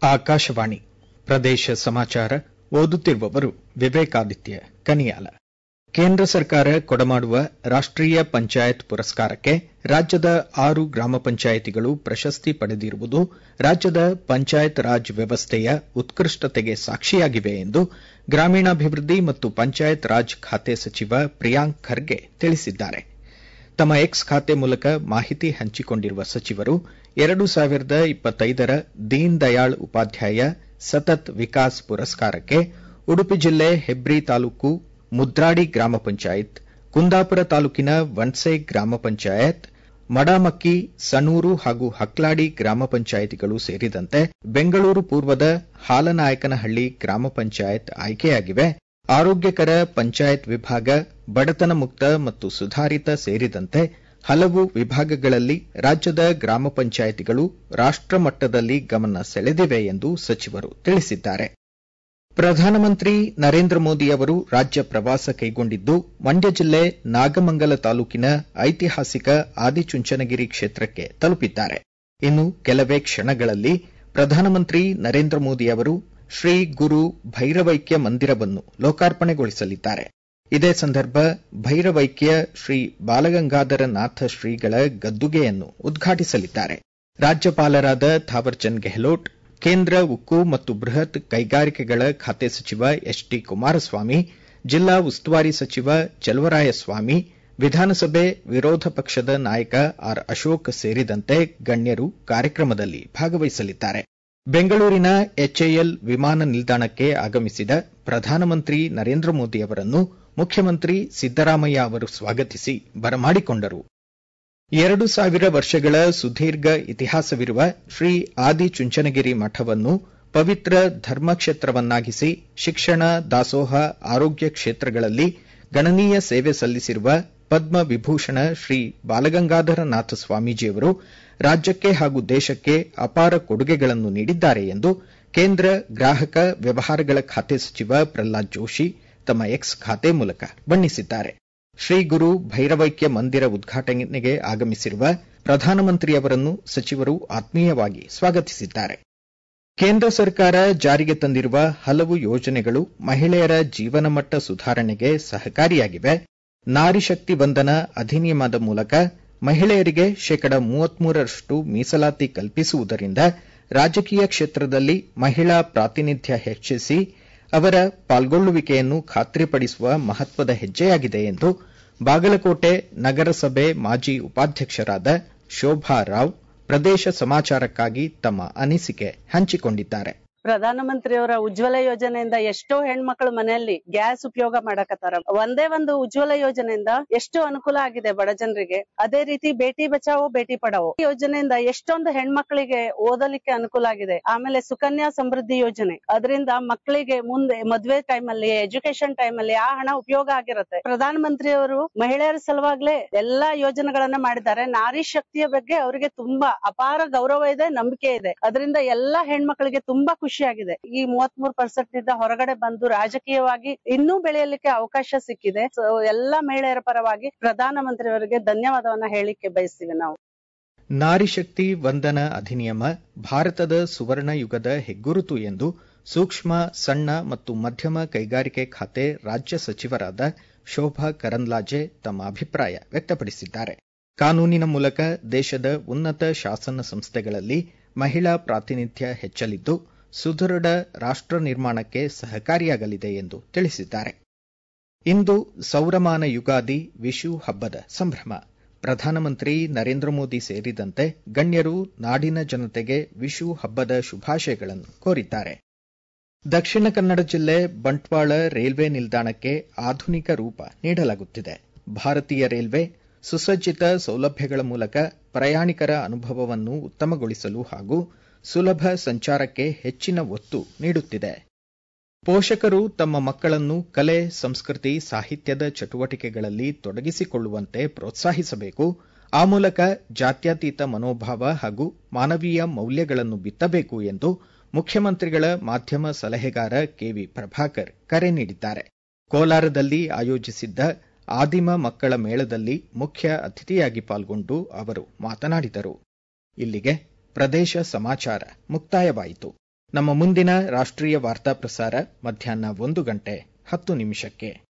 ಆಕಾಶವಾಣಿ ಪ್ರದೇಶ ಸಮಾಚಾರ ಓದುತ್ತಿರುವವರು ವಿವೇಕಾದಿತ್ಯ ಕನಿಯಾಲ ಕೇಂದ್ರ ಸರ್ಕಾರ ಕೊಡಮಾಡುವ ರಾಷ್ಟೀಯ ಪಂಚಾಯತ್ ಪುರಸ್ಕಾರಕ್ಕೆ ರಾಜ್ಯದ ಆರು ಗ್ರಾಮ ಪಂಚಾಯಿತಿಗಳು ಪ್ರಶಸ್ತಿ ಪಡೆದಿರುವುದು ರಾಜ್ಯದ ಪಂಚಾಯತ್ ರಾಜ್ ವ್ಯವಸ್ಥೆಯ ಉತ್ಕೃಷ್ಟತೆಗೆ ಸಾಕ್ಷಿಯಾಗಿವೆ ಎಂದು ಗ್ರಾಮೀಣಾಭಿವೃದ್ಧಿ ಮತ್ತು ಪಂಚಾಯತ್ ರಾಜ್ ಖಾತೆ ಸಚಿವ ಪ್ರಿಯಾಂಕ್ ಖರ್ಗೆ ತಿಳಿಸಿದ್ದಾರೆ ತಮ್ಮ ಎಕ್ಸ್ ಖಾತೆ ಮೂಲಕ ಮಾಹಿತಿ ಹಂಚಿಕೊಂಡಿರುವ ಸಚಿವರು ಎರಡು ಸಾವಿರದ ಇಪ್ಪತ್ತೈದರ ದೀನ್ ದಯಾಳ್ ಉಪಾಧ್ಯಾಯ ಸತತ್ ವಿಕಾಸ್ ಪುರಸ್ಕಾರಕ್ಕೆ ಉಡುಪಿ ಜಿಲ್ಲೆ ಹೆಬ್ರಿ ತಾಲೂಕು ಮುದ್ರಾಡಿ ಗ್ರಾಮ ಪಂಚಾಯತ್ ಕುಂದಾಪುರ ತಾಲೂಕಿನ ವಣ್ಸೆ ಗ್ರಾಮ ಪಂಚಾಯತ್ ಮಡಾಮಕ್ಕಿ ಸಣೂರು ಹಾಗೂ ಹಕ್ಲಾಡಿ ಗ್ರಾಮ ಪಂಚಾಯಿತಿಗಳು ಸೇರಿದಂತೆ ಬೆಂಗಳೂರು ಪೂರ್ವದ ಹಾಲನಾಯಕನಹಳ್ಳಿ ಗ್ರಾಮ ಪಂಚಾಯತ್ ಆಯ್ಕೆಯಾಗಿವೆ ಆರೋಗ್ಯಕರ ಪಂಚಾಯತ್ ವಿಭಾಗ ಬಡತನ ಮುಕ್ತ ಮತ್ತು ಸುಧಾರಿತ ಸೇರಿದಂತೆ ಹಲವು ವಿಭಾಗಗಳಲ್ಲಿ ರಾಜ್ಯದ ಗ್ರಾಮ ಪಂಚಾಯಿತಿಗಳು ರಾಷ್ಟಮಟ್ಟದಲ್ಲಿ ಗಮನ ಸೆಳೆದಿವೆ ಎಂದು ಸಚಿವರು ತಿಳಿಸಿದ್ದಾರೆ ಪ್ರಧಾನಮಂತ್ರಿ ನರೇಂದ್ರ ಮೋದಿ ಅವರು ರಾಜ್ಯ ಪ್ರವಾಸ ಕೈಗೊಂಡಿದ್ದು ಮಂಡ್ಯ ಜಿಲ್ಲೆ ನಾಗಮಂಗಲ ತಾಲೂಕಿನ ಐತಿಹಾಸಿಕ ಆದಿಚುಂಚನಗಿರಿ ಕ್ಷೇತ್ರಕ್ಕೆ ತಲುಪಿದ್ದಾರೆ ಇನ್ನು ಕೆಲವೇ ಕ್ಷಣಗಳಲ್ಲಿ ಪ್ರಧಾನಮಂತ್ರಿ ನರೇಂದ್ರ ಮೋದಿ ಅವರು ಶ್ರೀ ಗುರು ಭೈರವೈಕ್ಯ ಮಂದಿರವನ್ನು ಲೋಕಾರ್ಪಣೆಗೊಳಿಸಲಿದ್ದಾರೆ ಇದೇ ಸಂದರ್ಭ ಭೈರವೈಕ್ಯ ಶ್ರೀ ಬಾಲಗಂಗಾಧರ ನಾಥ ಶ್ರೀಗಳ ಗದ್ದುಗೆಯನ್ನು ಉದ್ಘಾಟಿಸಲಿದ್ದಾರೆ ರಾಜ್ಯಪಾಲರಾದ ಥಾವರ್ಚಂದ್ ಗೆಹ್ಲೋಟ್ ಕೇಂದ್ರ ಉಕ್ಕು ಮತ್ತು ಬೃಹತ್ ಕೈಗಾರಿಕೆಗಳ ಖಾತೆ ಸಚಿವ ಎಚ್ ಡಿ ಕುಮಾರಸ್ವಾಮಿ ಜಿಲ್ಲಾ ಉಸ್ತುವಾರಿ ಸಚಿವ ಚಲುವರಾಯಸ್ವಾಮಿ ವಿಧಾನಸಭೆ ವಿರೋಧ ಪಕ್ಷದ ನಾಯಕ ಆರ್ ಅಶೋಕ್ ಸೇರಿದಂತೆ ಗಣ್ಯರು ಕಾರ್ಯಕ್ರಮದಲ್ಲಿ ಭಾಗವಹಿಸಲಿದ್ದಾರೆ ಬೆಂಗಳೂರಿನ ಎಚ್ಎಎಲ್ ವಿಮಾನ ನಿಲ್ದಾಣಕ್ಕೆ ಆಗಮಿಸಿದ ಪ್ರಧಾನಮಂತ್ರಿ ನರೇಂದ್ರ ಮೋದಿ ಅವರನ್ನು ಮುಖ್ಯಮಂತ್ರಿ ಸಿದ್ದರಾಮಯ್ಯ ಅವರು ಸ್ವಾಗತಿಸಿ ಬರಮಾಡಿಕೊಂಡರು ಎರಡು ಸಾವಿರ ವರ್ಷಗಳ ಸುದೀರ್ಘ ಇತಿಹಾಸವಿರುವ ಶ್ರೀ ಆದಿಚುಂಚನಗಿರಿ ಮಠವನ್ನು ಪವಿತ್ರ ಧರ್ಮಕ್ಷೇತ್ರವನ್ನಾಗಿಸಿ ಶಿಕ್ಷಣ ದಾಸೋಹ ಆರೋಗ್ಯ ಕ್ಷೇತ್ರಗಳಲ್ಲಿ ಗಣನೀಯ ಸೇವೆ ಸಲ್ಲಿಸಿರುವ ಪದ್ಮ ವಿಭೂಷಣ ಶ್ರೀ ಬಾಲಗಂಗಾಧರ ನಾಥ ಸ್ವಾಮೀಜಿಯವರು ರಾಜ್ಯಕ್ಕೆ ಹಾಗೂ ದೇಶಕ್ಕೆ ಅಪಾರ ಕೊಡುಗೆಗಳನ್ನು ನೀಡಿದ್ದಾರೆ ಎಂದು ಕೇಂದ್ರ ಗ್ರಾಹಕ ವ್ಯವಹಾರಗಳ ಖಾತೆ ಸಚಿವ ಪ್ರಹ್ಲಾದ್ ಜೋಶಿ ತಮ್ಮ ಎಕ್ಸ್ ಖಾತೆ ಮೂಲಕ ಬಣ್ಣಿಸಿದ್ದಾರೆ ಶ್ರೀ ಗುರು ಭೈರವೈಕ್ಯ ಮಂದಿರ ಉದ್ಘಾಟನೆಗೆ ಆಗಮಿಸಿರುವ ಪ್ರಧಾನಮಂತ್ರಿಯವರನ್ನು ಸಚಿವರು ಆತ್ಮೀಯವಾಗಿ ಸ್ವಾಗತಿಸಿದ್ದಾರೆ ಕೇಂದ್ರ ಸರ್ಕಾರ ಜಾರಿಗೆ ತಂದಿರುವ ಹಲವು ಯೋಜನೆಗಳು ಮಹಿಳೆಯರ ಜೀವನಮಟ್ಟ ಸುಧಾರಣೆಗೆ ಸಹಕಾರಿಯಾಗಿವೆ ನಾರಿ ಶಕ್ತಿ ವಂದನ ಅಧಿನಿಯಮದ ಮೂಲಕ ಮಹಿಳೆಯರಿಗೆ ಶೇಕಡ ಮೂವತ್ಮೂರರಷ್ಟು ಮೀಸಲಾತಿ ಕಲ್ಪಿಸುವುದರಿಂದ ರಾಜಕೀಯ ಕ್ಷೇತ್ರದಲ್ಲಿ ಮಹಿಳಾ ಪ್ರಾತಿನಿಧ್ಯ ಹೆಚ್ಚಿಸಿ ಅವರ ಪಾಲ್ಗೊಳ್ಳುವಿಕೆಯನ್ನು ಖಾತ್ರಿಪಡಿಸುವ ಮಹತ್ವದ ಹೆಜ್ಜೆಯಾಗಿದೆ ಎಂದು ಬಾಗಲಕೋಟೆ ನಗರಸಭೆ ಮಾಜಿ ಉಪಾಧ್ಯಕ್ಷರಾದ ಶೋಭಾ ರಾವ್ ಪ್ರದೇಶ ಸಮಾಚಾರಕ್ಕಾಗಿ ತಮ್ಮ ಅನಿಸಿಕೆ ಹಂಚಿಕೊಂಡಿದ್ದಾರೆ ಪ್ರಧಾನಮಂತ್ರಿಯವರ ಉಜ್ವಲ ಯೋಜನೆಯಿಂದ ಎಷ್ಟೋ ಹೆಣ್ಮಕ್ಳು ಮನೆಯಲ್ಲಿ ಗ್ಯಾಸ್ ಉಪಯೋಗ ಮಾಡಕತ್ತಾರ ಒಂದೇ ಒಂದು ಉಜ್ವಲ ಯೋಜನೆಯಿಂದ ಎಷ್ಟು ಅನುಕೂಲ ಆಗಿದೆ ಬಡ ಜನರಿಗೆ ಅದೇ ರೀತಿ ಬೇಟಿ ಬಚಾವೋ ಬೇಟಿ ಪಡಾವೋ ಯೋಜನೆಯಿಂದ ಎಷ್ಟೊಂದು ಹೆಣ್ಮಕ್ಳಿಗೆ ಓದಲಿಕ್ಕೆ ಅನುಕೂಲ ಆಗಿದೆ ಆಮೇಲೆ ಸುಕನ್ಯಾ ಸಮೃದ್ಧಿ ಯೋಜನೆ ಅದರಿಂದ ಮಕ್ಕಳಿಗೆ ಮುಂದೆ ಮದ್ವೆ ಟೈಮ್ ಅಲ್ಲಿ ಎಜುಕೇಶನ್ ಟೈಮ್ ಅಲ್ಲಿ ಆ ಹಣ ಉಪಯೋಗ ಆಗಿರುತ್ತೆ ಪ್ರಧಾನಮಂತ್ರಿಯವರು ಮಹಿಳೆಯರ ಸಲುವಾಗ್ಲೇ ಎಲ್ಲಾ ಯೋಜನೆಗಳನ್ನ ಮಾಡಿದ್ದಾರೆ ನಾರಿ ಶಕ್ತಿಯ ಬಗ್ಗೆ ಅವರಿಗೆ ತುಂಬಾ ಅಪಾರ ಗೌರವ ಇದೆ ನಂಬಿಕೆ ಇದೆ ಅದರಿಂದ ಎಲ್ಲಾ ಹೆಣ್ಮಕ್ಳಿಗೆ ತುಂಬಾ ಖುಷಿ ಖುಷಿಯಾಗಿದೆ ಈ ಮೂವತ್ ಮೂರು ಪರ್ಸೆಂಟ್ ನಿಂದ ಹೊರಗಡೆ ಬಂದು ರಾಜಕೀಯವಾಗಿ ಇನ್ನೂ ಬೆಳೆಯಲಿಕ್ಕೆ ಅವಕಾಶ ಸಿಕ್ಕಿದೆ ಎಲ್ಲಾ ಮಹಿಳೆಯರ ಪರವಾಗಿ ಪ್ರಧಾನಮಂತ್ರಿಯವರಿಗೆ ಧನ್ಯವಾದವನ್ನ ಹೇಳಿಕೆ ಬಯಸ್ತೀವಿ ನಾವು ನಾರಿ ಶಕ್ತಿ ವಂದನ ಅಧಿನಿಯಮ ಭಾರತದ ಸುವರ್ಣ ಯುಗದ ಹೆಗ್ಗುರುತು ಎಂದು ಸೂಕ್ಷ್ಮ ಸಣ್ಣ ಮತ್ತು ಮಧ್ಯಮ ಕೈಗಾರಿಕೆ ಖಾತೆ ರಾಜ್ಯ ಸಚಿವರಾದ ಶೋಭಾ ಕರಂದ್ಲಾಜೆ ತಮ್ಮ ಅಭಿಪ್ರಾಯ ವ್ಯಕ್ತಪಡಿಸಿದ್ದಾರೆ ಕಾನೂನಿನ ಮೂಲಕ ದೇಶದ ಉನ್ನತ ಶಾಸನ ಸಂಸ್ಥೆಗಳಲ್ಲಿ ಮಹಿಳಾ ಪ್ರಾತಿನಿಧ್ಯ ಹೆಚ್ಚಲಿದ್ದು ಸುದೃಢ ರಾಷ್ಟ ನಿರ್ಮಾಣಕ್ಕೆ ಸಹಕಾರಿಯಾಗಲಿದೆ ಎಂದು ತಿಳಿಸಿದ್ದಾರೆ ಇಂದು ಸೌರಮಾನ ಯುಗಾದಿ ವಿಶು ಹಬ್ಬದ ಸಂಭ್ರಮ ಪ್ರಧಾನಮಂತ್ರಿ ನರೇಂದ್ರ ಮೋದಿ ಸೇರಿದಂತೆ ಗಣ್ಯರು ನಾಡಿನ ಜನತೆಗೆ ವಿಶು ಹಬ್ಬದ ಶುಭಾಶಯಗಳನ್ನು ಕೋರಿದ್ದಾರೆ ದಕ್ಷಿಣ ಕನ್ನಡ ಜಿಲ್ಲೆ ಬಂಟ್ವಾಳ ರೈಲ್ವೆ ನಿಲ್ದಾಣಕ್ಕೆ ಆಧುನಿಕ ರೂಪ ನೀಡಲಾಗುತ್ತಿದೆ ಭಾರತೀಯ ರೈಲ್ವೆ ಸುಸಜ್ಜಿತ ಸೌಲಭ್ಯಗಳ ಮೂಲಕ ಪ್ರಯಾಣಿಕರ ಅನುಭವವನ್ನು ಉತ್ತಮಗೊಳಿಸಲು ಹಾಗೂ ಸುಲಭ ಸಂಚಾರಕ್ಕೆ ಹೆಚ್ಚಿನ ಒತ್ತು ನೀಡುತ್ತಿದೆ ಪೋಷಕರು ತಮ್ಮ ಮಕ್ಕಳನ್ನು ಕಲೆ ಸಂಸ್ಕೃತಿ ಸಾಹಿತ್ಯದ ಚಟುವಟಿಕೆಗಳಲ್ಲಿ ತೊಡಗಿಸಿಕೊಳ್ಳುವಂತೆ ಪ್ರೋತ್ಸಾಹಿಸಬೇಕು ಆ ಮೂಲಕ ಜಾತ್ಯತೀತ ಮನೋಭಾವ ಹಾಗೂ ಮಾನವೀಯ ಮೌಲ್ಯಗಳನ್ನು ಬಿತ್ತಬೇಕು ಎಂದು ಮುಖ್ಯಮಂತ್ರಿಗಳ ಮಾಧ್ಯಮ ಸಲಹೆಗಾರ ಕೆವಿ ಪ್ರಭಾಕರ್ ಕರೆ ನೀಡಿದ್ದಾರೆ ಕೋಲಾರದಲ್ಲಿ ಆಯೋಜಿಸಿದ್ದ ಆದಿಮ ಮಕ್ಕಳ ಮೇಳದಲ್ಲಿ ಮುಖ್ಯ ಅತಿಥಿಯಾಗಿ ಪಾಲ್ಗೊಂಡು ಅವರು ಮಾತನಾಡಿದರು ಇಲ್ಲಿಗೆ ಪ್ರದೇಶ ಸಮಾಚಾರ ಮುಕ್ತಾಯವಾಯಿತು ನಮ್ಮ ಮುಂದಿನ ರಾಷ್ಟ್ರೀಯ ವಾರ್ತಾ ಪ್ರಸಾರ ಮಧ್ಯಾಹ್ನ ಒಂದು ಗಂಟೆ ಹತ್ತು ನಿಮಿಷಕ್ಕೆ